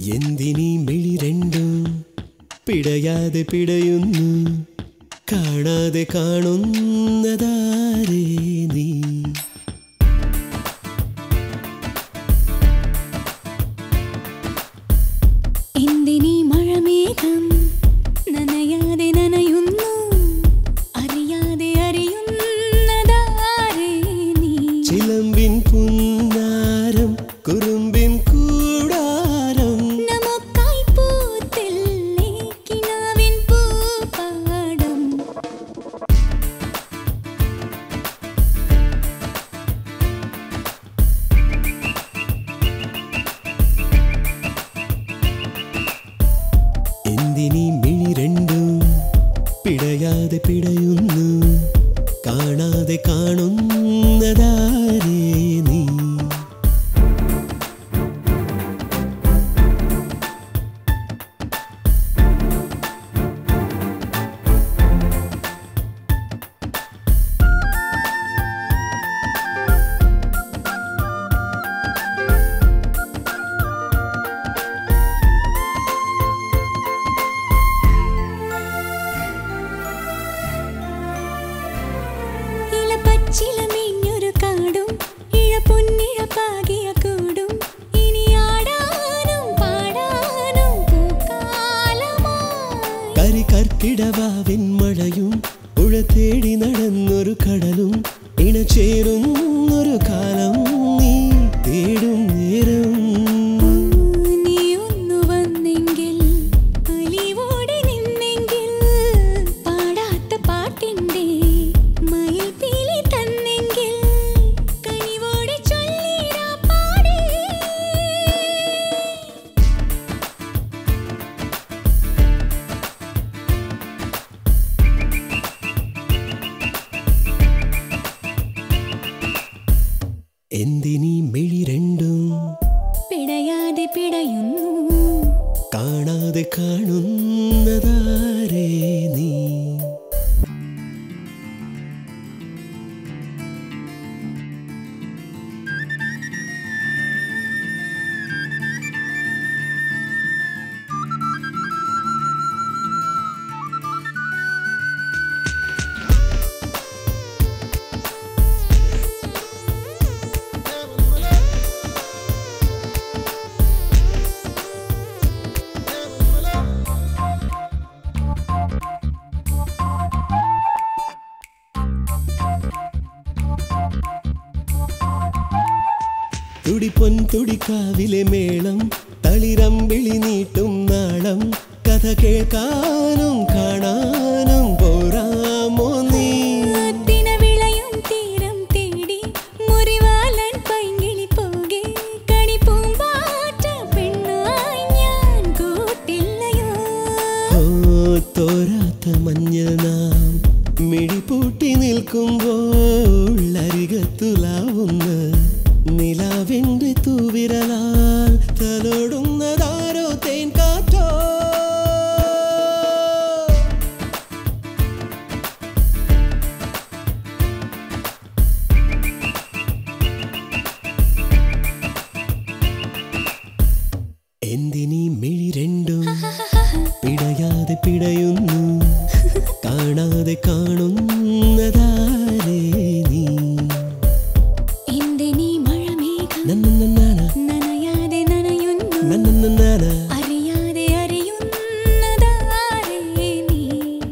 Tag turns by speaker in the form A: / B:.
A: എന്തിനീ മിഴി രണ്ടും പിടയാതെ പിടയുന്നു കാണാതെ കാണുന്നതാരേ നീ
B: എന്തിനീ മഴമേഘം നനയാതെ നനയുന്നു അറിയാതെ അറിയുന്നതാരേ നീ
A: ചിലമ്പിൻ പുന്നാരം കുറുമ്പിൻ കൂടാരം
B: നമുക്കായി പൂത്തില്ലേ കിനാവിൻ പൂപ്പാടം
A: എന്തിനീ മിഴി രണ്ടും പിടയാതെ പിടയുന്നു കാണാതെ കാണുന്നതാരേ നീ
B: ഇല പച്ചില മേഞ്ഞൊരു കാടും ഇഴ പൊന്നിഴ പാകിയ കൂടും ഇനി ആടാനും പാടാനും പൂക്കാലമായി
A: കരി കർക്കിടവാവിൻ മഴയും പുഴ തേടി നടന്നൊരു കടലും ഇണചേരുന്നൊരു കാലം നീ തേടും നേരം
B: നീ ഒന്നു വന്നെങ്കിൽ അലിവോടെ നിന്നെങ്കിൽ പാടാത്ത പാട്ടിന്റെ മയിൽ പീലി തന്നെങ്കിൽ കനിവോടെ ചൊല്ലിടാ പാടേ
A: എന്തിനീ മിഴി രണ്ടും
B: പിടയാതെ പിടയുന്നു
A: കാണാതെ കാണുന്നതാരേ നീ തുടിപ്പൊൻ തുടിക്കാവിലെ മേളം തളിരമ്പിളി നീട്ടും നാളം കഥ കേൾക്കാനും കാണാനും പോരാമോ നീ
B: ആത്തിന വിളയും തീരം തേടി മുറിവാലൻ പൈങ്കിളി പോകെ കണി പൂമ്പാറ്റ പെണ്ണായി ഞാൻ കൂട്ടില്ലയോ
A: ഓ തോരാത്ത മഞ്ഞൾ നാം മിഴിപൂട്ടി നിൽക്കുമ്പോൾ അരികത്തുലാവുന്ന നിലാവിൻ്റെ തൂവിരലാൽ തലോടുന്നതാരോ തേൻ കാറ്റോ എന്തിനീ മിഴി രണ്ടും പിടയാതെ പിടയുന്നു കാണാതെ കാണുന്നതാരേ നീ
B: എന്റെ നീ മഴമേഘം
A: നന്നന്നനാന
B: നനയാതെ നനയുന്നു
A: നന്നന്നനാന